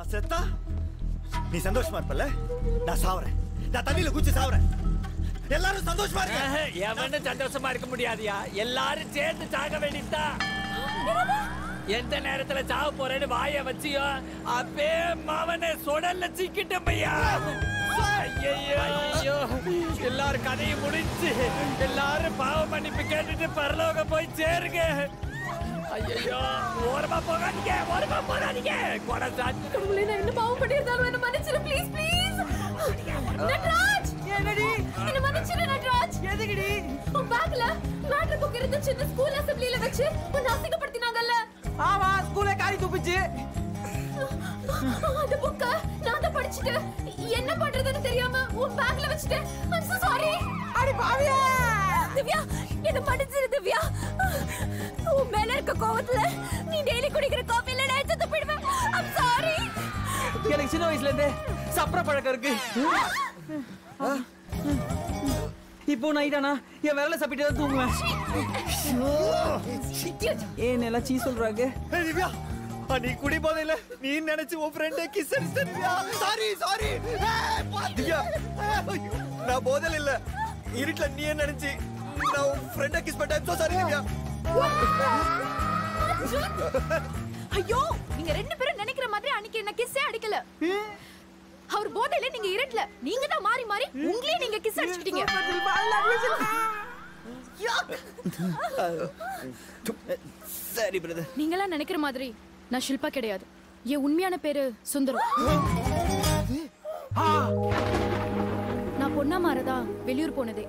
நான் செத்தா நீ சந்தோஷமா இருப்பல நான் சாவறேன் நான் தண்ணியில குச்சி சாவறேன் எல்லாரும் சந்தோஷமா இருங்க எவனும் சந்தோஷமா இருக்க முடியாதியா எல்லாரும் சேர்ந்து சாக வேண்டியதுதான் எந்த நேரத்துல சாவ போறேன்னு வாய வச்சியோ அப்பே மவனை சுடல்ல சிக்கிட்டேன் பையா ஐயையோ, ஐயோ எல்லாரும் கதையை முடிச்சு எல்லாரும் பாவ மன்னிப்பு கேட்டுட்டு பரலோகம் போய் சேருங்க ஐயோ ஓரமா போகாதீங்க ஓரமா போகாதீங்க கொடை சாட்சி கடவுளே நான் என்ன பாவம் பண்ணியிருந்தாலும் என்ன மன்னிச்சிரு ப்ளீஸ் ப்ளீஸ் நட்ராஜ் என்னடி என்ன மன்னிச்சிரு நட்ராஜ் எதுக்குடி உன் பேக்ல மேட்ரு புக் இருந்துச்சு இந்த ஸ்கூல் அசெம்பிளில வச்சு உன்னை அசிங்கப்படுத்தினாங்கல்ல ஆமா ஸ்கூலே காரி துப்பிச்சு அந்த புக்க நான் தான் படிச்சுட்டு என்ன பண்றதுன்னு தெரியாம உன் பேக்ல வச்சுட்டேன் ஐம் so sorry அடி பாவியா திவ்யா என்ன மன்னிச்சிரு திவ்யா உன் மேல இருக்க கோவத்துல நீ டெய்லி குடிக்கிற காஃபில நான் செத்து போயிடுவேன் ஐம் சாரி எனக்கு சின்ன வயசுல இருந்தே சப்பர பழக்கம் இருக்கு இப்போ நைட்டானா என் விரல சாப்பிட்டு தான் தூங்குவேன் ஏன் எல்லாம் சீ சொல்றாங்க ஏய் திவ்யா நீ குடி போதையில நீ நினைச்சு உன் ஃப்ரெண்டே கிஸ் அடிச்சிட்ட திவ்யா சாரி சாரி திவ்யா ஐயோ, நான் போதையில இல்ல இருட்டுல நீ என்ன நினைச்சு நான் உன் ஃப்ரெண்டை கிஸ் பண்ணிட்டேன் சோ சாரி திவ்யா ஐயோ நீங்க ரெண்டு பேரும் நினைக்கிற மாதிரி அன்னைக்கு என்ன கிஸ்ஸே அடிக்கல அவர் போதையில நீங்க இருட்டல நீங்க தான் மாறி மாறி உங்களே நீங்க கிஸ் அடிச்சிட்டீங்க சரி பிரதர் நீங்களா நினைக்கிற மாதிரி நான் ஷில்பா கிடையாது என் உண்மையான பேரு சுந்தரம் நான் பொண்ணா மாறதான் வெளியூர் போனதே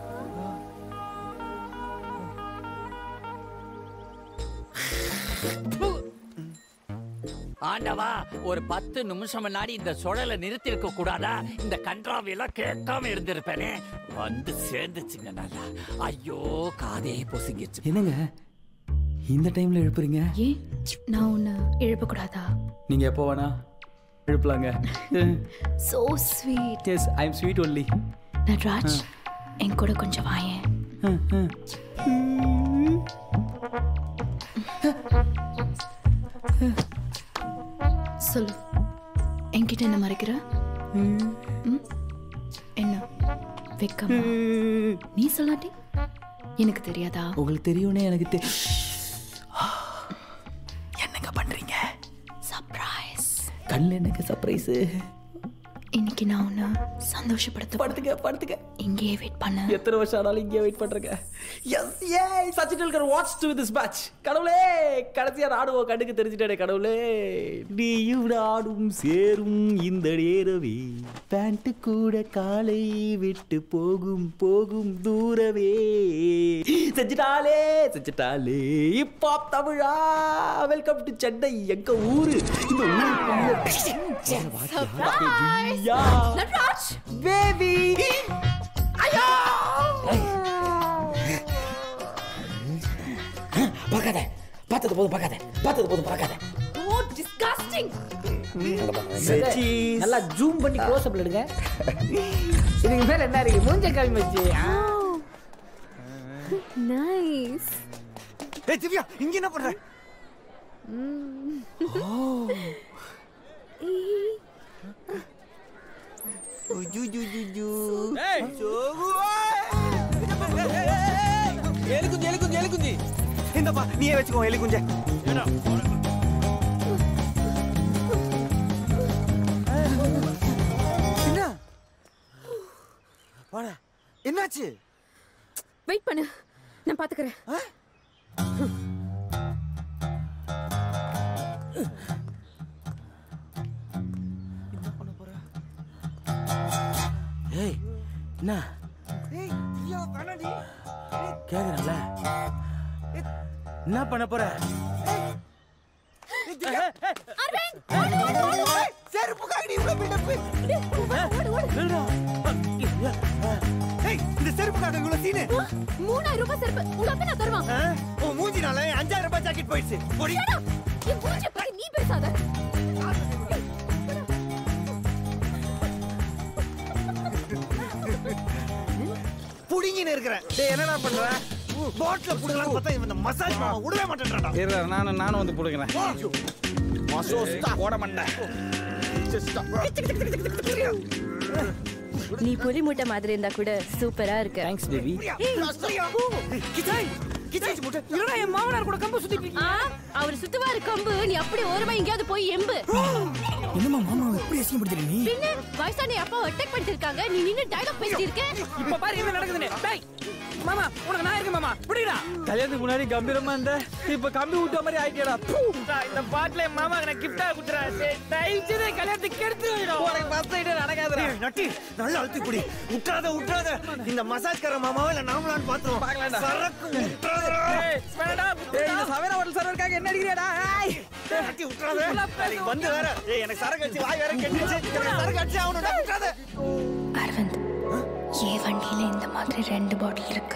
ஆண்டவா ஒரு பத்து நிமிஷம் முன்னாடி இந்த சுழலை நிறுத்தி இருக்க கூடாதா இந்த கன்றாவியெல்லாம் கேட்காம இருந்திருப்பேனே வந்து சேர்ந்துச்சுங்க நல்லா ஐயோ காதே பொசுங்கிச்சு என்னங்க இந்த டைம்ல எழுப்புறீங்க ஏன் நான் உன்னை எழுப்பக்கூடாதா நீங்க எப்போ வேணா எழுப்பலாங்க so sweet yes I am sweet only Natraj என் கூட கொஞ்சம் வாயேன் சொல்லு என்கிட்ட என்ன மறைக்கிற ம்? என்ன வெக்கமா நீ சொல்லாட்டி எனக்கு தெரியாதா உங்களுக்கு தெரியும்னே எனக்கு தெ என்னங்க பண்றீங்க சர்ப்ரைஸ் கண்ணில் எனக்கு சர்ப்ரைஸு இன்னைக்கு நான் உன்னை சந்தோஷப்படுத்த படுத்துக்க படுத்துக்க இங்கேயே வெயிட் பண்ண எத்தனை வருஷம் ஆனாலும் இங்கே வெயிட் பண்றேங்க எஸ் ஏ Sachin Tendulkar watch to this match கடவுளே கடைசியா ஆடுவோம் கண்ணுக்கு தெரிஞ்சிட்டே கடவுளே நீயும் ஆடும் சேரும் இந்த நேரவே பேண்ட் கூட காலை விட்டு போகும் போகும் தூரவே செஞ்சிட்டாலே செஞ்சிட்டாலே இப்போ தமிழா வெல்கம் டு சென்னை எங்க ஊரு இந்த ஊருக்குள்ள நட்ராஜ் பேபி ஐயோ பார்க்காத பார்த்தது போதும் பார்க்காத பார்த்தது போதும் பார்க்காத ஓ டிஸ்கஸ்டிங் நல்லா ஜூம் பண்ணி க்ளோஸ் அப்ல எடுங்க இதுக்கு மேல என்ன இருக்கு மூஞ்ச காமி வச்சு நைஸ் ஏய் திவ்யா இங்க என்ன பண்ற எலிக்குஞ்சி எலிக்குஞ்சி எலிக்குஞ்சி இந்தப்பா நீயே வச்சுக்கோ எலி குஞ்ச என்ன வாடா என்னாச்சு வெயிட் பண்ணு நான் பாத்துக்கறேன் ஏய் என்ன ஏய் திவ்யா வேணாடி கேக்குறல என்ன பண்ண போற ஏய் திவ்யா ஏய் செருப்புக்காக நீ இவ்வளவு பில்டப் ஏய் இந்த செருப்புக்காக இவ்வளவு சீனு மூணாயிரம் ரூபாய் செருப்பு உங்க அப்பா நான் தருவான் ஆ? உன் மூஞ்சினால அஞ்சாயிரம் ரூபாய் ஜாக்கெட் போயிடுச்சு பொடி Shut up. என் மூஞ்சிய பத்தி நீ பேசாத புடிங்கின்னு இருக்கிறேன் டேய் என்னடா பண்ற போட்ல புடுங்கலாம் பார்த்தா இவன் இந்த மசாஜ் மாமா விடவே மாட்டேன்றாடா நானும் நானும் வந்து போடுகிறேன் போட மாட்டேன் நீ புலி மூட்டை மாதிரி இருந்தா கூட சூப்பரா இருக்கு தேங்க்ஸ் பேபி இல்லடா என் மாமனார் கூட கம்பு சுத்திட்டு இருக்கீங்க. ஆ, அவர் சுத்துவாரு கம்பு நீ அப்படி ஓரமா எங்கேயாவது போய் எம்பு என்னம்மா மாமா எப்படி அசிங்கப்படுத்துறீங்க நீ பின்ன வயசான அப்பா அட்டாக் பண்ணிருக்காங்க நீ நின்னு டயலாக் பேசிட்டு இருக்க இப்ப பாரு என்ன நடக்குதுன்னு டேய் மாமா உனக்கு நான் இருக்கேன் மாமா விடுடா கல்யாணத்துக்கு முன்னாடி கம்பீரமா இருந்த இப்ப கம்பி விட்ட மாதிரி ஆயிட்டியடா இந்த பாட்டில என் மாமாக்கு நான் கிஃப்டா குடுறா தயவு செய்து கல்யாணத்துக்கு கெடுத்து வைடா உனக்கு ஃபர்ஸ்ட் நைட்டே நடக்காதுடா நட்டி நல்லா அழுத்தி குடி விட்டுறாத விட்டுறாத இந்த மசாஜ்கார மாமாவை இல்ல நாமளான்னு பாத்துருவோம் சரக்கு விட்டுறாத ஏய் வேணாம் ஏய் இந்த சவேரா ஹோட்டல் சர்வருக்காக என்ன அடிக்கிறியாடா ஏய் நட்டி விட்டுறாத நாளைக்கு வந்து வேற ஏய் எனக்கு சரக்கு அடிச்சு வாய் வேற கெட்டுச்சு எனக்கு சரக்கு அடிச்சு அவனோட விட்டுறாத அரவிந்த் ஏ வண்டியில இந்த மாதிரி ரெண்டு பாட்டில் இருக்கு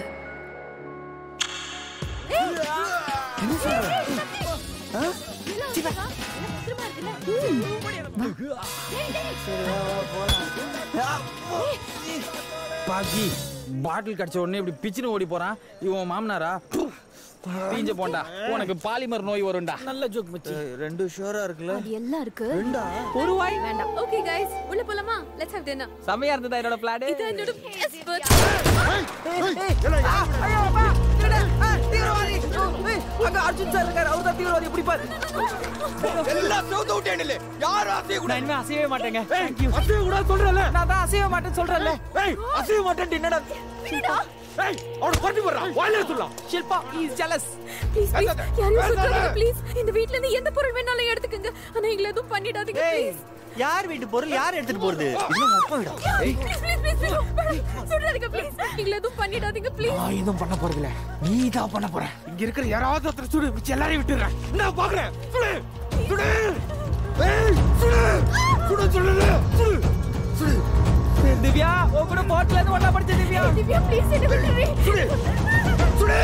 பாக்கி பாட்டில் கடிச்ச உடனே இப்படி பிச்சுன்னு ஓடி போறான் இவன் மாமனாரா தீஞ்ச போண்டா உனக்கு பாலிமர் நோய் வரும்டா நல்ல ஜோக் மச்சி ரெண்டு ஷோரா இருக்குல்ல அது எல்லாம் இருக்கு ஒரு வாய் வேண்டாம் ஓகே गाइस உள்ள போலாமா லெட்ஸ் ஹேவ் டின்னர் செமையா இருந்ததா என்னோட பிளான் இது என்னோட பெஸ்ட் பர்த்டே ஐயோ அப்பா திருடா ஆ, தீவிரவாதி ஏய், அங்க அர்ஜுன் சார் இருக்காரு அவர் தான் தீவிரவாதி எப்படி பாரு எல்லாம் சவுத்து விட்டேன் யாரும் அசைய நான் இனிமே அசையவே மாட்டேங்க அசைய கூட சொல்றல நான் தான் அசைய மாட்டேன்னு சொல்றேன்ல ஏய் அசைய மாட்டேன் என்னடா ஏய் அவன கொட்டி போறா வாயில சொல்லலாம் Shilpa is jealous please please யாரும் சுத்தாதீங்க ப்ளீஸ் இந்த வீட்ல இருந்து எந்த பொருள் வேணாலும் எடுத்துக்கங்க ஆனா எங்களை எதுவும் பண்ணிடாதீங்க ப்ளீஸ் யார் வீட்டு பொருள் யார் எடுத்துட்டு போறது இது அப்பா வீடா ப்ளீஸ் ப்ளீஸ் ப்ளீஸ் சுடாதீங்க ப்ளீஸ் எங்களை எதுவும் பண்ணிடாதீங்க ப்ளீஸ் நான் எதுவும் பண்ண போறதில்ல நீ தான் பண்ண போற இங்க இருக்கிற யாராவது ஒருத்தர் சுடு மிச்சம் எல்லாரையும் விட்டுறேன் நான் பாக்குறேன் சுடு சுடு ஏய் சுடு சுடு சுடு சுடு சுடு திவ்யா உன் கூட போட்ல இருந்து ஒண்ணா படிச்ச திவ்யா திவ்யா ப்ளீஸ் என்ன விட்டுரு சுடு சுடு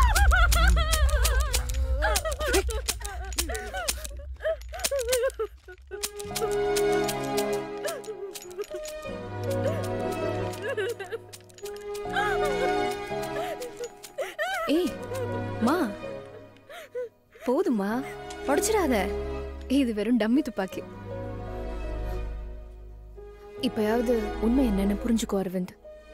ஏய் மா போதுமா உடைச்சிடாத இது வெறும் டம்மி துப்பாக்கி இப்பயாவது உண்மை என்னன்னு புரிஞ்சுக்கோ அரவிந்த்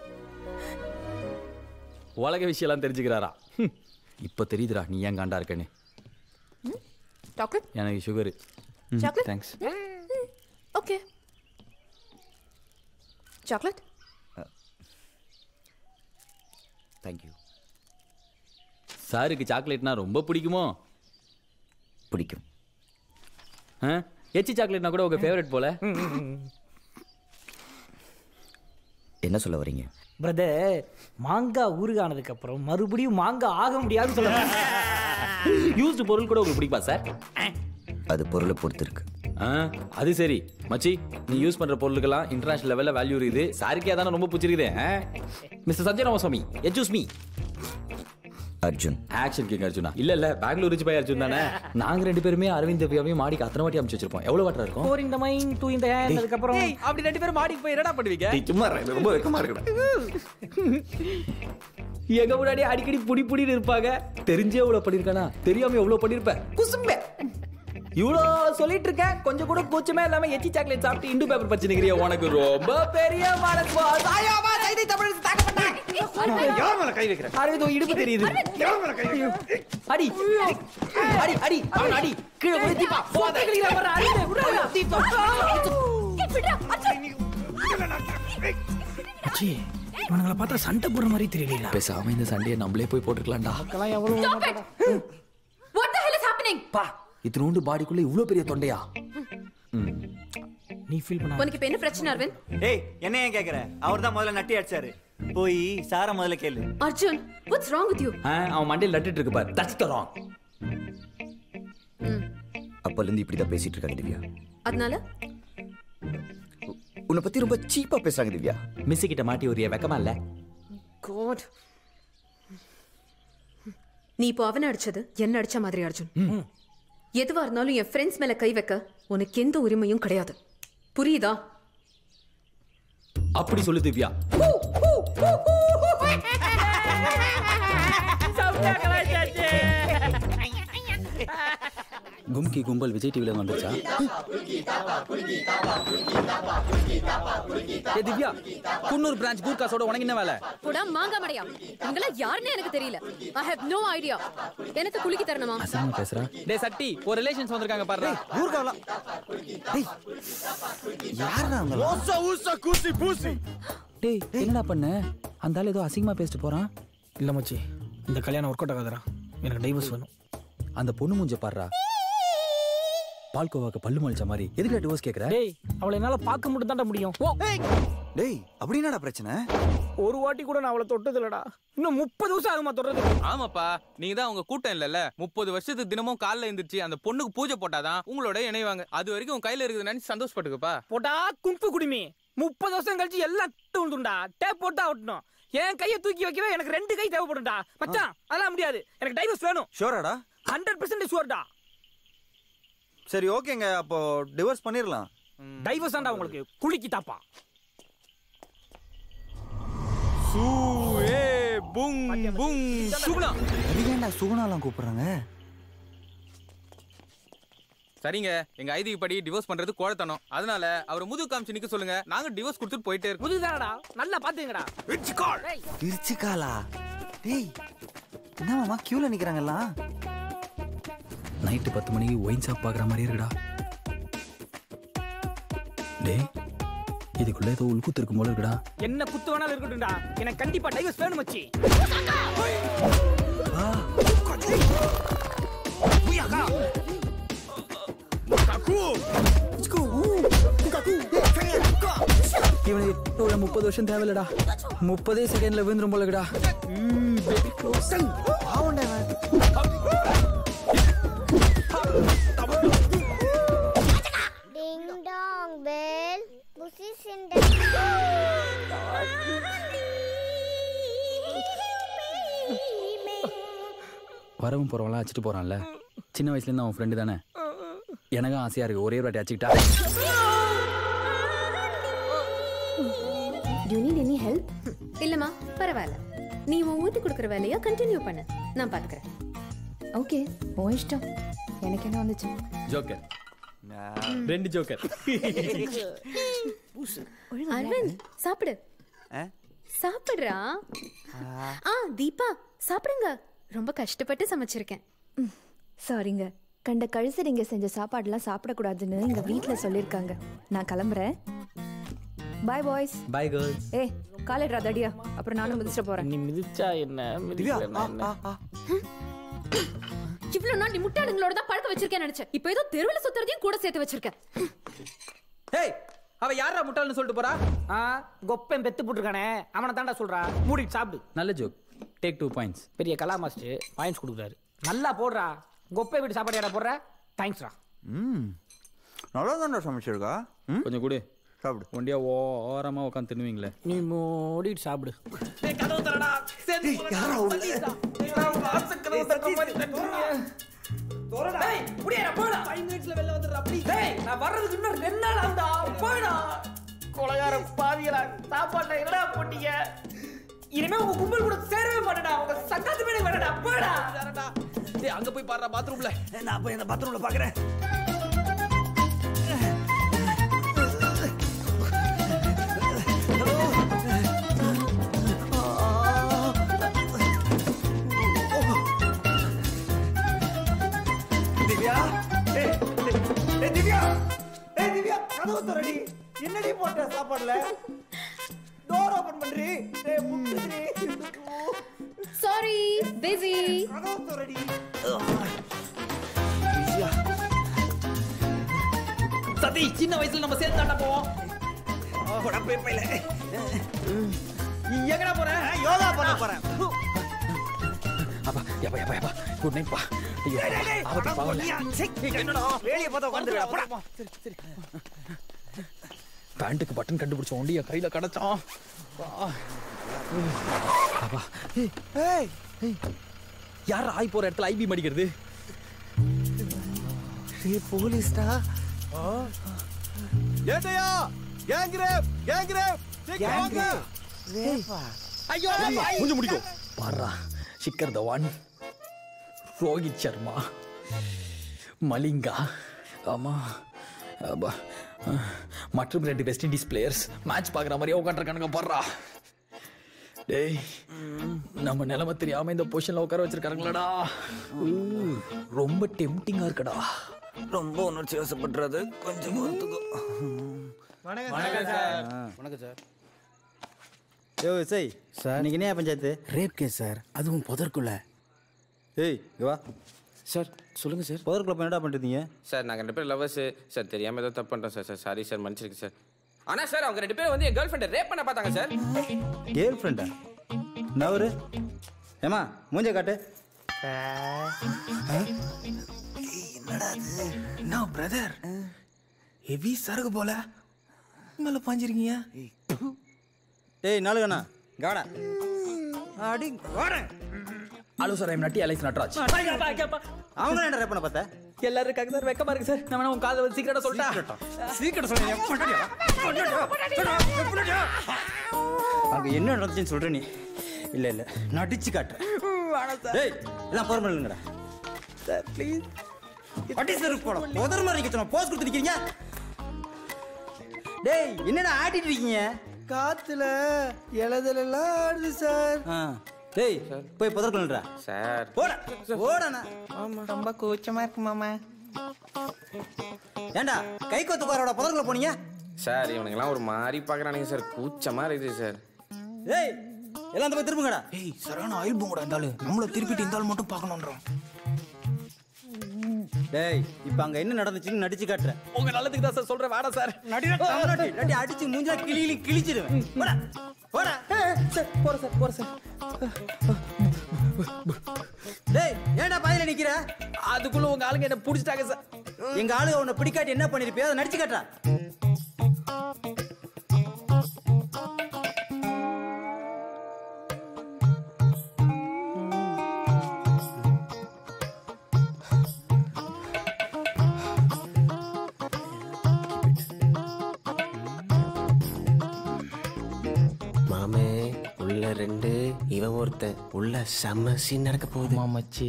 உலக விஷயம்லாம் தெரிஞ்சுக்கிறாரா ஹம். இப்ப தெரியுதுடா நீ ஏன் காண்டா இருக்கன்னு சாக்லேட் எனக்கு sugar Chocolate? Thanks okay chocolate thank you சாருக்கு சாக்லேட்னா ரொம்ப பிடிக்குமோ பிடிக்கும் ஆ? எச்சி சாக்லேட்னா கூட உங்க ஃபேவரட் போல என்ன சொல்ல வரீங்க பிரதர் மாங்காய் ஊறுகானதுக்கு அப்புறம் மறுபடியும் மாங்காய் ஆக முடியாதுன்னு சொல்லுவாங்க யூஸ்டு பொருள் கூட உங்களுக்கு பிடிக்குமா சார் அது பொருளை பொறுத்து இருக்கு ஆ அது சரி மச்சி நீ யூஸ் பண்ற பொருளுக்கெல்லாம் இன்டர்நேஷனல் லெவல்ல வேல்யூ இருக்குது சாருக்கே அதான ரொம்ப பிடிச்சிருக்குது மிஸ்டர் சஞ்சய் ராமசாமி எச்சூஸ் மீ அர்ஜுன் ஆக்ஷன் கிங் அர்ஜுனா இல்ல இல்ல பெங்களூர் ரிச் பை அர்ஜுன் தானே நாங்க ரெண்டு பேருமே அரவிந்த் திவ்யாவையும் மாடிக்கு அத்தனை வாட்டி அமைச்சு வச்சிருப்போம் எவ்வளவு வாட்டர் இருக்கும் ஃபோர் இந்த மைன் டூ இந்த ஹேண்ட் அதுக்கப்புறம் அப்படி ரெண்டு பேரும் மாடிக்கு போய் என்னடா பண்ணுவீங்க நீ சும்மா இரு, எனக்கு ரொம்ப வெக்கமா இருக்குடா எங்க முன்னாடி அடிக்கடி புடி புடின்னு இருப்பாங்க தெரிஞ்சே எவ்வளவு பண்ணிருக்கானா தெரியாம எவ்வளவு பண்ணிருப்ப குசும்பே இவ்வளோ சொல்லிட்டு இருக்கேன் கொஞ்சம் கூட கூச்சமே இல்லாம எச்சி சாக்லேட் சாப்பிட்டு இண்டு பேப்பர் படிச்சுக்கிறீங்க உனக்கு ரொம்ப பெரிய மனசு boss. ஐயோ, அம்மா, கைதை தமிழ் தாக்கப்பட்டேன். யார் மேல கை வைக்கிற அரவிந்த் உன் இடுப்பு தெரியுது யார் மேல கை வைக்கிற அடி அடி அடி அவன் அடி கீழே போய் தீபா போத சி இவனுங்களை பார்த்தா சண்டை போடுற மாதிரி தெரியல பேசாம இந்த சண்டையை நம்மளே போய் போட்டுக்கலாம்டா What the hell is happening? பா இத்தினோண்டு பாடிக்குள்ள இவ்ளோ பெரிய தொண்டையா நீ ஃபீல் பண்ண உனக்கு இப்ப என்ன பிரச்சனை அரவிந்த் ஏய் என்ன ஏன் கேக்குற அவர் தான் முதல்ல நட்டி அடிச்சாரு போய் சார முதல்ல கேளு Arjun what's wrong with you ஆ, அவன் மண்டையில் நட்டுட்டு இருக்கு பாரு தட்ஸ் த ராங் அப்பல இருந்து இப்படி தான் பேசிட்டு இருக்காங்க திவ்யா அதனால உன்னை பத்தி ரொம்ப சீப்பா பேசுறாங்க திவ்யா மிஸ் கிட்ட மாட்டி ஒரு வெக்கமா இல்ல God. நீ இப்போ அவனை அடிச்சது என்ன அடிச்ச மாதிரி அர்ஜுன் எதுவா இருந்தாலும் என் ஃப்ரெண்ட்ஸ் மேல கை வைக்க உனக்கு எந்த உரிமையும் கிடையாது புரியுதா அப்படி சொல்லு திவ்யா கும்கி கும்பல் விஜய் டிவில வந்துச்சா ஏ திவ்யா குன்னூர் பிரான்ச் கூர்காஸோட உனக்கு என்ன வேலை போடா மாங்கா மடையா உங்கள யாருன்னு எனக்கு தெரியல ஐ ஹேவ் நோ ஐடியா எனக்கு குலுக்கி தரணுமா அசிங்கமா பேசுறா டேய் சட்டி ஒரு ரிலேஷன்ஸ் வந்திருக்காங்க பாரு ஊர்காவலாம் யாரா ஓசா ஊசா கூசி பூசி டேய் என்னடா பண்ண அந்த ஆள் ஏதோ அசிங்கமா பேசிட்டு போறான் இல்ல மச்சி இந்த கல்யாணம் ஒர்க் அவுட் ஆகாதடா எனக்கு டைவர்ஸ் வேணும் அந்த பொண்ணு மூஞ்ச பாடுறா பால்கோவாக்கு பல்லு மொழிச்ச மாதிரி எதுக்கு டிவோர்ஸ் கேக்குற டேய் அவளை என்னால பார்க்க மட்டும் தான்டா முடியும் ஓ டேய் அப்படி என்னடா பிரச்சனை ஒரு வாட்டி கூட நான் அவளை தொட்டது இல்லடா இன்னும் முப்பது வருஷம் ஆகுமா தொடுறது ஆமாப்பா நீங்க தான் உங்க கூட்டம் இல்லல்ல முப்பது வருஷத்துக்கு தினமும் காலைல எந்திரிச்சு அந்த பொண்ணுக்கு பூஜை போட்டாதான் உங்களோட இணைவாங்க அது வரைக்கும் உன் கையில இருக்குது நினைச்சு சந்தோஷப்பட்டுக்கப்பா போட்டா கும்பு குடிமி முப்பது வருஷம் கழிச்சு எல்லாம் விழுந்துண்டா டேப் போட்டா ஒட்டணும் என் கையை தூக்கி வைக்கவே எனக்கு ரெண்டு கை தேவைப்படும்டா மச்சான் அதெல்லாம் முடியாது எனக்கு டைவர்ஸ் வேணும் ஷோராடா ஹண்ட்ரட் பர்சன்ட் ஷுவர்டா சரி ஓகேங்க அப்போ டிவோர்ஸ் பண்ணிரலாம் டைவர்ஸ் தான்டா உங்களுக்கு குளிக்கி தாப்பா சூ ஏ புங் புங் சுகுணா அது ஏன்டா சுகுணாலாம் கூப்பிடுறாங்க சரிங்க எங்க ஐதிக்கு படி டிவோர்ஸ் பண்றது கோழத்தனம் அதனால அவர் முதுகு காமிச்சு நிக்க சொல்லுங்க நாங்க டிவோர்ஸ் கொடுத்துட்டு போயிட்டே இருக்கோம் புதுதானடா நல்லா பாத்துங்கடா திருச்சிக்காலா டேய் என்னமாமா கியூல நிக்கிறாங்க எல்லாம் நைட்டு பத்து மணிக்கு ஒயின் ஷாப் பார்க்குற மாதிரி இருக்குடா டேய் இதுக்குள்ள ஏதோ உள்குத்து இருக்கும் போல இருக்குடா என்ன குத்து வேணாலும் இருக்கட்டும்டா எனக்கு கண்டிப்பா டைவர்ஸ் வேணும் மச்சி இவனுக்கு ஒரு முப்பது வருஷம் தேவையில்லடா முப்பதே செகண்ட்ல விழுந்துரும் போல இருக்குடா Ding dong bell, pussy's in the வரவும் போறவங்களாம் அடிச்சிட்டு போறான்ல சின்ன வயசுல இருந்து அவன் ஃப்ரெண்டு தானே எனக்கும் ஆசையா இருக்கு ஒரே ஒரு வாட்டி அடிச்சுக்கிட்டா டு நீட் எனி ஹெல்ப் இல்லம்மா பரவாயில்ல நீ உன் ஊத்தி கொடுக்குற வேலையை கண்டினியூ பண்ணு நான் பாத்துக்கிறேன் ஓகே உன் இஷ்டம் எனக்கு என்ன வந்துச்சு ஜோக்கர் ரெண்டு ஜோக்கர் அரவிந்த் சாப்பிடு சாப்பிடுறா ஆ தீபா சாப்பிடுங்க ரொம்ப கஷ்டப்பட்டு சமைச்சிருக்கேன் சாரிங்க கண்ட கழுசரிங்க செஞ்ச சாப்பாடுலாம் சாப்பிடக்கூடாதுன்னு எங்க வீட்ல சொல்லிருக்காங்க நான் கிளம்புறேன் பாய் பாய்ஸ் பை கேர்ள் ஏ காலேட்ரா தடியா அப்புறம் நானும் மிதிச்சிட்டு போறேன் நீ மிதிச்சா என்ன மிதிக்கலன்னா என்ன இவ்வளவு நாள் நீ முட்டாளுங்களோட தான் பழக்க வச்சிருக்கேன் நினைச்சேன் இப்போ ஏதோ தெருவுல சுத்துறதையும் கூட சேர்த்து வச்சிருக்கேன் ஹேய் அவ யாரா முட்டாள்னு சொல்லிட்டு போறா ஆ கொப்பன் பெத்து போட்டுருக்கானே அவனை தாண்டா சொல்றா மூடிட்டு சாப்பிடு நல்ல ஜோக் டேக் டூ பாயிண்ட்ஸ் பெரிய கலா மாஸ்டர் பாயிண்ட்ஸ் கொடுக்குறாரு நல்லா போடுறா கொப்பை வீட்டு சாப்பாடு ஏடா போடுற தேங்க்ஸ்ரா ம் நல்லா தான்டா சமைச்சிருக்கா ம் கொஞ்சம் கொடு சாப்பிடு ஒண்டியா ஓரமா உட்காந்து தின்னுவீங்களே நீ மூடிட்டு சாப்பிடு கொலகாரம் பாவியலா சாப்பாடுல என்னடா போட்டீங்க இனிமே உங்க கும்பல் கூட சேரவே மாட்டேடா உங்க சங்காத்து மேலே வரடா போடா டேய் அங்க போய் பாடுறா பாத்ரூம்ல நான் போய் இந்த பாத்ரூம்ல பாக்குறேன் திவ்யா ஏய், ஏய், ஏய், திவ்யா ஏய் திவ்யா கதவு திறடி என்னடி போட்ட சாப்பாடுல டோர் ஓபன் பண்றி ஏய் முட்டுடி சாரி பிஸி கதவு திறடி சதி சின்ன வயசுல நம்ம சேர்ந்து தாண்டா போவோம் உடம்பே பையில எங்கடா போற யோகா பண்ண போறேன் அப்பா எப்பா எப்பா எப்பா குட் நைட் பா ஐயோ ஆபத்து பாவல வேலையை பார்த்தா உட்காந்துருக்கா போடா பேண்ட்டுக்கு பட்டன் கண்டுபிடிச்ச ஒண்டி என் கையில கிடைச்சான் வா. அப்பா ஏய், ஏய் ஏய். யார் ஆய் போற இடத்துல ஐபி மடிக்கிறது ஏய் போலீஸ்டா ஏட்டையா gang rape gang rape gang ரேப்பா ஐயோ கொஞ்சம் முடிக்கும் பாரா சிக்கர் தவான் ரோஹித் சர்மா மலிங்கா ஆமா அப்பா மற்றும் ரெண்டு வெஸ்ட் இண்டீஸ் பிளேயர்ஸ் மேட்ச் பார்க்குற மாதிரியே உட்காந்துருக்கானுங்க போடுறா டேய் நம்ம நிலைமை தெரியாம இந்த பொசிஷன்ல உட்கார வச்சிருக்கானுங்களடா ஊ, ரொம்ப டெம்டிங்கா இருக்குடா ரொம்ப உணர்ச்சி வசப்படுறது கொஞ்சம் வணக்கம் சார் வணக்கம் சார் யோ இசை சார் இன்னைக்கு என்ன பஞ்சாயத்து ரேப் கேஸ் சார் அதுவும் புதற்குள்ள ஏய் இங்க வா சார் சொல்லுங்க சார் புதற்குள்ள போய் என்னடா பண்ணிருந்தீங்க சார் நாங்கள் ரெண்டு பேரும் லவ்வர்ஸ் சார் தெரியாம ஏதோ தப்பு பண்ணிட்டோம் சார் சார் சாரி சார் மன்னிச்சிருக்கு சார் ஆனா சார் அவங்க ரெண்டு பேரும் வந்து என் கேர்ள் ஃப்ரெண்டை ரேப் பண்ண பார்த்தாங்க சார் கேர்ள் ஃப்ரெண்டா நவரு ஏமா மூஞ்ச காட்டு என்னடா இது நான் பிரதர் ஹெவி சரகு போல மேல பாஞ்சிருக்கீங்க டேய் நாளுகண்ணா காடா அடி வாடேன் hello sir I'm Natti alias Natraj அவங்க என்ன ரேப் பண்ண பார்த்த எல்லாரும் இருக்காங்க சார் வெக்கமா இருக்கு சார் நான் வேணா உன் காதை வந்து சீக்கிரட்டா சொல்லிட்டா சீக்கிரம் சொல்லுங்க அங்க என்ன நடந்துச்சுன்னு சொல்ற நீ இல்ல இல்ல நடிச்சு காட்டுறேன் டேய் எல்லாம் பொறுமை இல்லைங்கடா சார் ப்ளீஸ் அடி சார் போட முதல் மாதிரி நிக்க சொன்ன போஸ் கொடுத்து நிக்கிறீங்க டேய் என்னடா ஆடிட்டு இருக்கீங்க காத்துல இலதெல்லாம் ஆடுது சார் ஆ டேய் போய் புதற்கொள்றா சார் போட போடண்ணா ரொம்ப கூச்சமா இருக்கு மாமா ஏண்டா கை கொத்துக்காரோட புதற்குள்ள போனீங்க சார் இவனுங்கெல்லாம் ஒரு மாதிரி பார்க்குறானுங்க சார் கூச்சமா இருக்குது சார் டேய் எல்லாம் அந்த போய் திரும்புங்கடா ஏய் சரியான ஆயில் பூங்கடா இருந்தாலும் நம்மள திருப்பிட்டு இந்த ஆள் மட்டும் பார்க்கணுன்றோம் டேய் இப்போ அங்க என்ன நடந்துச்சுன்னு நடிச்சு காட்டுறேன் உங்க நல்லதுக்கு தான் சார் சொல்றேன் வேணா சார் நடி நடி அடிச்சு மூஞ்சா கிளி கிளி கிழிச்சிடுவேன் போடா போடா சார் போறேன் சார் போறேன் சார் டேய் ஏன்டா பாதியில நிக்கிற அதுக்குள்ள உங்க ஆளுங்க என்ன புடிச்சிட்டாங்க சார் எங்க ஆளுங்க உன்னை பிடிக்காட்டி என்ன பண்ணிருப்பியோ அதை நடிச்சு காட்டுறா மாமே உள்ள ரெண்டு இவன் ஒருத்தன் உள்ள செம்ம சீன் நடக்க போகுது மாமச்சி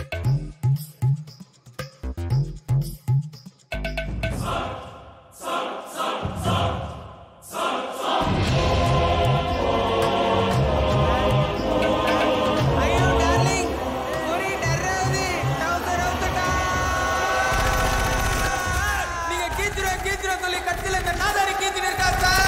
நீங்க கீச்சிருவேன் கீச்சிருவேன் சொல்லி கட்சியில இந்த நாதாரி கீச்சிட்டு இருக்கா சார்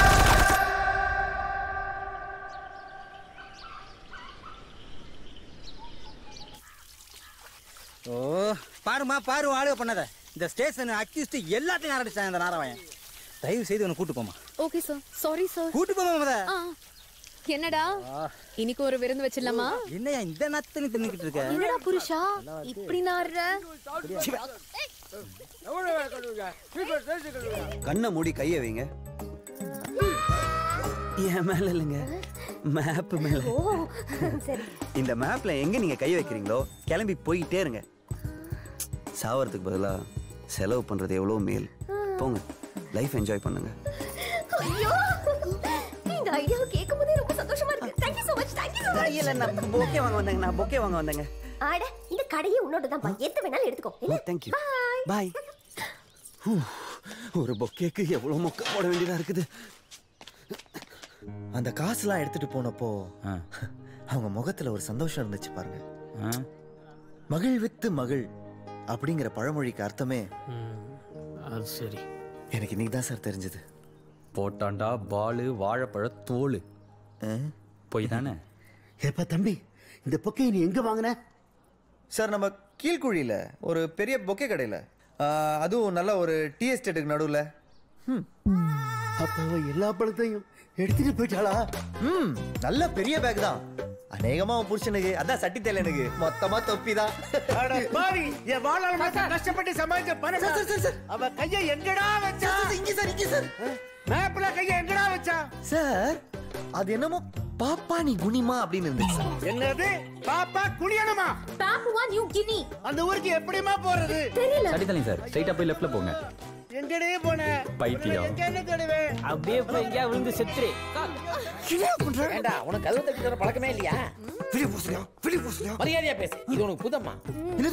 ஓ பாருமா பாரு ஆளுக பண்ணத இந்த ஸ்டேஷன் அக்யூஸ்ட் எல்லாத்தையும் ஆரம்பிச்சாங்க இந்த நாராயணன் தயவு செய்து உன்னை கூட்டு போமா ஓகே சார் சாரி சார் கூட்டு போமா முத என்னடா இன்னைக்கு ஒரு விருந்து வச்சிடலாமா என்னையா இந்த நத்தனி தின்னுக்கிட்டு இருக்க என்னடா புருஷா இப்படி நாடுற கண்ணை மூடி கையை வைங்க என் மேல இல்லைங்க மேப் மேல ஓ சரி இந்த மேப்ல எங்க நீங்க கை வைக்கிறீங்களோ கிளம்பி போயிட்டே இருங்க சாவறதுக்கு பதிலா செலவு பண்றது எவ்வளோ மேல் போங்க லைஃப் என்ஜாய் பண்ணுங்க ஐயோ இந்த ஐடியாவை கேட்கும்போதே ரொம்ப சந்தோஷமா இருக்கு thank you so much thank you so much இல்ல நான் பொக்கே வாங்க வந்தேங்க நான் பொக்கே வாங்க வந்தேங்க ஆட இந்த கடையே உன்னோட தான் எத்த வேணாலும் எடுத்துக்கோ ஓ தேங்க்யூ பாய் ஒரு பொக்கேக்கு எவ்வளோ மொக்க போட வேண்டியதா இருக்குது அந்த காசுலாம் எடுத்துட்டு போனப்போ அவங்க முகத்துல ஒரு சந்தோஷம் இருந்துச்சு பாருங்க மகிழ் வித்து மகிழ் அப்படிங்கிற பழமொழிக்கு அர்த்தமே அது சரி எனக்கு இன்னைக்கு தான் சார் தெரிஞ்சது போட்டாண்டா பாலு வாழைப்பழ தோல் போய் தானே ஏப்பா தம்பி இந்த பொக்கையை நீ எங்க வாங்கின சார் நம்ம கீழ்குழியில் ஒரு பெரிய பொக்கே கடையில் அதுவும் நல்ல ஒரு டீ எஸ்டேட்டுக்கு நடுவில் அப்போ அவ எல்லா பழத்தையும் எடுத்துட்டு போயிட்டாளா ம் நல்ல பெரிய பேக் தான் அநேகமா அவன் புருஷனுக்கு அதான் சட்டி எனக்கு மொத்தமா தொப்பி தான் பாவி என் வாழ்நாள் மட்டும் கஷ்டப்பட்டு சமாளிச்ச பணம் சார், சார், சார். அவ கைய எங்கடா வச்சா இங்க சார் இங்க சார் மேப்ல கைய எங்கடா வச்சா சார் அது என்னமோ பாப்பா நீ குனிமா அப்படின்னு இருந்துச்சு சார் என்னது பாப்பா குளியணுமா பாப்புவா நியூ கினி அந்த ஊருக்கு எப்படிமா போறது தெரியல சரி சார் ஸ்ட்ரைட்டா போய் லெஃப்ட்ல போங்க எங்கடே போன பைத்தியம். எங்க என்ன தேடுவேன் அப்படியே போய் எங்கேயா விழுந்து செத்துரு ஏண்டா உனக்கு கதவு தட்டி தர பழக்கமே இல்லையா வெளியே போசுறியா வெளியே போசுறியா மரியாதையா பேசு இது உனக்கு புதம்மா என்னது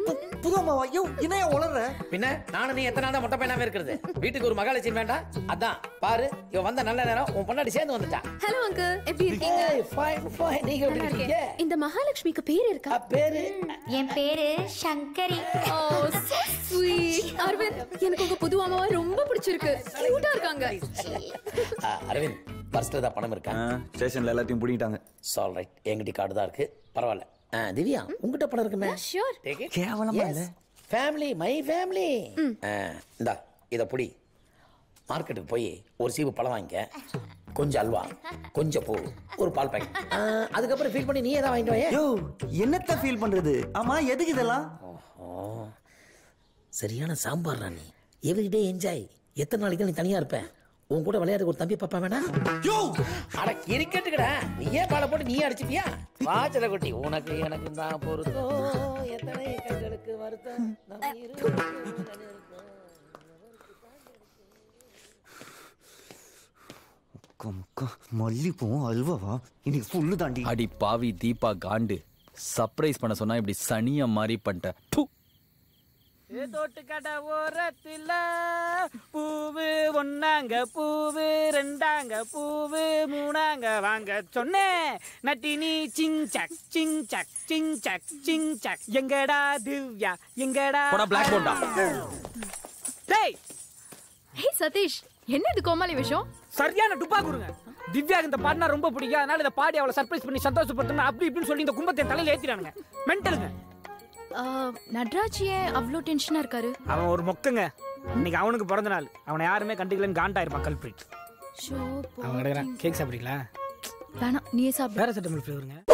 புது அம்மாவா ஐயோ என்ன உளற பின்ன நானும் நீ எத்தனை நாள் தான் மொட்டை பையனாவே இருக்கிறது வீட்டுக்கு ஒரு மகாலட்சுமி வேண்டாம் அதான் பாரு இவன் வந்த நல்ல நேரம் உன் பொண்டாட்டி சேர்ந்து வந்துட்டா ஹலோ அங்கிள் எப்படி இருக்கீங்க ஃபைன் ஃபைன் நீங்க எப்படி நல்லா இருக்கீங்க இருக்கேன். இந்த மகாலட்சுமிக்கு பேர் இருக்கா பேரு என் பேரு சங்கரி ஓ so sweet. அரவிந்த் எனக்கு உங்க புது அம்மாவா ரொம்ப பிடிச்சிருக்கு கியூட்டா இருக்காங்க ஆ, அரவிந்த் பர்ஸ்ல தான் பணம் இருக்கா ஸ்டேஷன்ல எல்லாத்தையும் பிடிக்கிட்டாங்க சால் ரைட் என்கிட்ட கார்டு தான் இருக்கு பரவாயில்ல ஆ, திவ்யா உங்ககிட்ட பணம் இருக்குமே ஷூர் கேவலமா இல்ல ஃபேமிலி மை ஃபேமிலி இந்தா இதை புடி மார்க்கெட்டுக்கு போய் ஒரு சீவு பழம் வாங்கிக்க கொஞ்சம் அல்வா கொஞ்சம் பூ ஒரு பால் பாக்கெட் அதுக்கப்புறம் ஃபீல் பண்ணி நீயே தான் வாங்கிட்டு வாயே யோ என்னத்த ஃபீல் பண்றது ஆமா எதுக்கு இதெல்லாம் ஓ சரியான சாம்பார் ராணி எவ்ரிடே என்ஜாய் எத்தனை நாளைக்கு தான் நீ தனியா இருப்ப உன் கூட விளையாடுற ஒரு தம்பி பாப்பா வேணா யோ அட கிரிக்கெட்டுக்கடா நீயே பால போட்டு நீயே அடிச்சுப்பியா வாச்சல குட்டி உனக்கு எனக்கு தான் பொருத்தம் எத்தனை கண்களுக்கு வருத்தம் நம் இருவருக்கும் மல்லிப்பூவும் அல்வாவா இன்னைக்கு ஃபுல்லு தாண்டி அடி பாவி தீபா காண்டு சர்ப்ரைஸ் பண்ண சொன்னா இப்படி சனிய மாதிரி பண்ணிட்ட ப்பு. தோட்டு கடை ஓரத்துல பூவு ஒன்னாங்க பூவு ரெண்டாங்க பூவு மூணாங்க வாங்க சொன்னேன் நட்டினி சிங் சக் சிங் சக் சிங் சக் சிங் சக் எங்கடா திவ்யா எங்கடா போடா, black board ஆ. டேய் ஹே சதீஷ் என்ன இது கோமாளி விஷயம் சரியான டுப்பா கொடுங்க திவ்யாக்கு இந்த பாட்டுனா ரொம்ப பிடிக்கும் அதனால இந்த பாடி அவளை சர்ப்ரைஸ் பண்ணி சந்தோஷப்படுத்தணும் அப்படி இப்படின்னு சொல்லி இந்த கும்பத்தை என் தலையில ஏத்திறானுங்க மென்டலுங்க நட்ராஜ் ஏன் அவ்வளோ டென்ஷனா இருக்காரு அவன் ஒரு மொக்கங்க இன்னைக்கு அவனுக்கு பிறந்த நாள் அவனை யாருமே கண்டுக்கலன்னு காண்டா இருப்பான் கல்பிரிட் ஷோ அவன் கிடைக்கிறான் கேக் சாப்பிடுறீங்களா வேணாம் நீயே சாப்பிடு பேராசிட்டமல் ஃப்ளேவருங்க